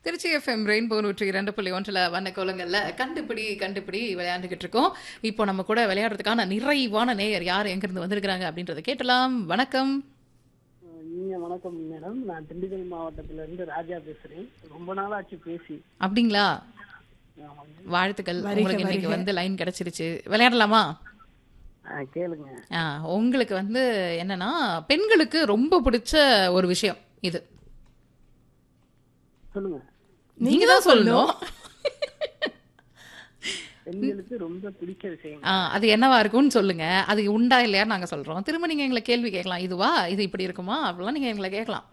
Trichy FM rainbow நூற்றி இரண்டு புள்ளி ஒன்றில் வண்ண கோலங்கள்ல கண்டுபிடி கண்டுபிடி விளையாண்டுகிட்டு இருக்கோம் இப்போ நம்ம கூட விளையாடுறதுக்கான நிறைவான நேயர் யார் எங்கிருந்து வந்திருக்கிறாங்க அப்படின்றத கேட்டலாம் வணக்கம் நீங்க வணக்கம் மேடம் நான் திண்டுக்கல் மாவட்டத்துல இருந்து ராஜா பேசுறேன் ரொம்ப நாளாச்சு பேசி அப்படிங்களா ஆமாங்க. வாழ்த்துக்கள் உங்களுக்கு இன்னைக்கு வந்து லைன் கிடைச்சிருச்சு விளையாடலாமா ஆ, கேளுங்க ஆ, உங்களுக்கு வந்து என்னன்னா பெண்களுக்கு ரொம்ப பிடிச்ச ஒரு விஷயம் இது சொல்லுங்க நீங்க தான் சொல்லணும் பெண்களுக்கு ரொம்ப பிடிச்ச விஷயம் ஆ, அது என்னவா இருக்கும்னு சொல்லுங்க அது உண்டா இல்லையா நாங்க சொல்றோம் திரும்ப நீங்க எங்களை கேள்வி கேட்கலாம் இதுவா இது இப்படி இருக்குமா அப்படிலாம் நீங்க எங்களை கேட்கலாம்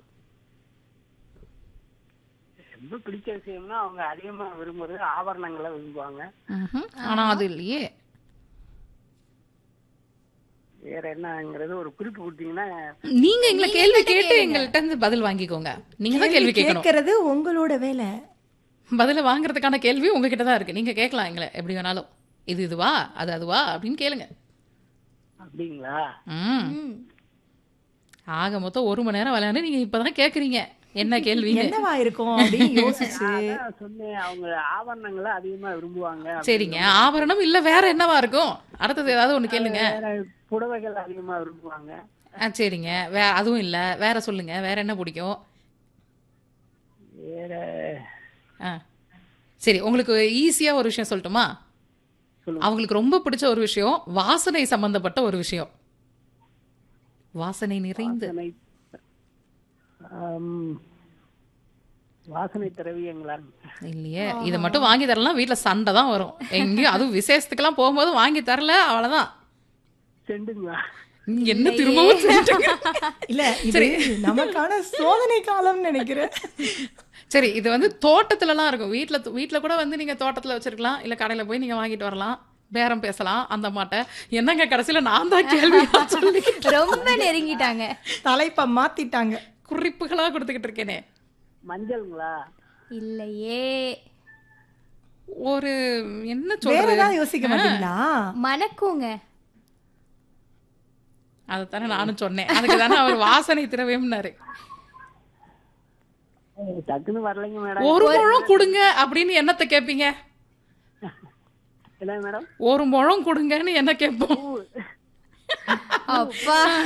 ரொம்ப பிடிச்ச விஷயம்னா அவங்க அதிகமா விரும்புறது ஆபரணங்களை விரும்புவாங்க ம்ஹும். ஆனா அது இல்லையே வேற என்னங்கிறது ஒரு குறிப்பு கொடுத்தீங்கன்னா நீங்க எங்களை கேள்வி கேட்டு எங்கள்கிட்ட இருந்து பதில் வாங்கிக்கோங்க நீங்க தான் கேள்வி கேட்கணும் கேட்கறது உங்களோட வேலை பதில வாங்குறதுக்கான கேள்வி உங்ககிட்ட தான் இருக்கு நீங்க கேட்கலாம் எங்களை எப்படி வேணாலும் இது இதுவா அது அதுவா அப்படின்னு கேளுங்க அப்படிங்களா ம் ஆக மொத்தம் ஒரு மணி நேரம் விளையாண்டு நீங்க இப்பதான் கேக்குறீங்க என்ன கேள்விங்க என்னவா இருக்கும் அப்படின்னு யோசிச்சு அதான் சொன்னேன் அவங்க ஆபரணங்களை அதிகமா விரும்புவாங்க சரிங்க ஆபரணம் இல்ல வேற என்னவா இருக்கும் அடுத்தது ஏதாவது ஒண்ணு கேளுங்க வேற புடவைகள் அதிகமா விரும்புவாங்க ஆ சரிங்க வே அதுவும் இல்ல வேற சொல்லுங்க வேற என்ன பிடிக்கும் வேற ஆ சரி உங்களுக்கு ஈஸியா ஒரு விஷயம் சொல்லட்டுமா சொல்லுங்க. அவங்களுக்கு ரொம்ப பிடிச்ச ஒரு விஷயம் வாசனை சம்பந்தப்பட்ட ஒரு விஷயம் வாசனை நிறைந்து வாசனை ஆம், வாசனை திரவியங்களா இல்லையே இதை மட்டும் வாங்கி தரலாம் வீட்ல சண்டை தான் வரும் எங்கேயும் அதுவும் விசேஷத்துக்கெல்லாம் போகும்போது வாங்கி தரல அவ்வளவுதான் செண்டுங்களா நீங்க என்ன திரும்பவும் சொல்லிட்டீங்க? இல்ல இது நமக்கான சோதனை காலம்னு நினைக்கிறேன் சரி இது வந்து தோட்டத்துலலாம் இருக்கும் வீட்ல வீட்ல கூட வந்து நீங்க தோட்டத்துல வச்சிருக்கலாம் இல்ல கடையில போய் நீங்க வாங்கிட்டு வரலாம் பேரம் பேசலாம் அந்த மாட்டை என்னங்க கடைசியில நான் தான் கேள்வி சொல்லி ரொம்ப நெருங்கிட்டாங்க தலைப்ப மாத்திட்டாங்க குறிப்புகளா கொடுத்துக்கிட்டு இருக்கேனே மஞ்சள்ங்களா இல்லையே ஒரு என்ன வேற சொல்றது ஏதாவது யோசிக்க மாட்டீங்களா மணக்குங்க அதைத்தானே நானும் சொன்னேன் அதுக்கு தானே அவர் வாசனை திரவியம்னாரு ஏய், டக்குன்னு வரலைங்க மேடம் ஒரு முழம் கொடுங்க அப்படின்னு என்னத்தை கேட்பீங்க என்ன மேடம் ஒரு முழம் கொடுங்கன்னு என்ன கேட்போம் அப்பா